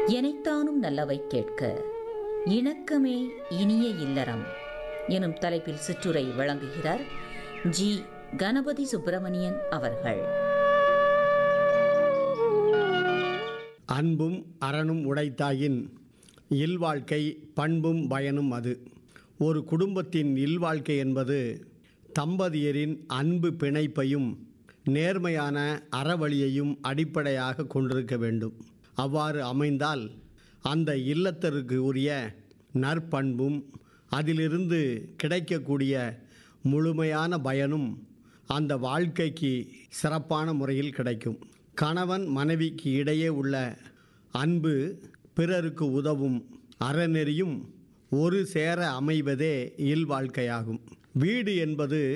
எனைத்தானும் நல்லவை கேட்க இணக்கமே இனிய இல்லறம் எனும் தலைப்பில் சிற்றுரை வழங்குகிறார் ஜி கணபதி சுப்பிரமணியன் அவர்கள் அன்பும் அறனும் உடைத்தாயின் இல்வாழ்க்கை பண்பும் பயனும் அது ஒரு குடும்பத்தின் இல்வாழ்க்கை என்பது தம்பதியரின் அன்பு பிணைப்பையும் நேர்மையான அறவழியையும் அடிப்படையாக கொண்டிருக்க வேண்டும் அவ்வாறு அமைந்தால் அந்த இல்லத்தருக்கு உரிய நற்பண்பும் அதிலிருந்து கிடைக்கக்கூடிய முழுமையான பயனும் அந்த வாழ்க்கைக்கு சிறப்பான முறையில் கிடைக்கும் கணவன் மனைவிக்கு இடையே உள்ள அன்பு பிறருக்கு உதவும் அறநெறியும் ஒரு சேர அமைவதே இல்வாழ்க்கையாகும் வீடு என்பது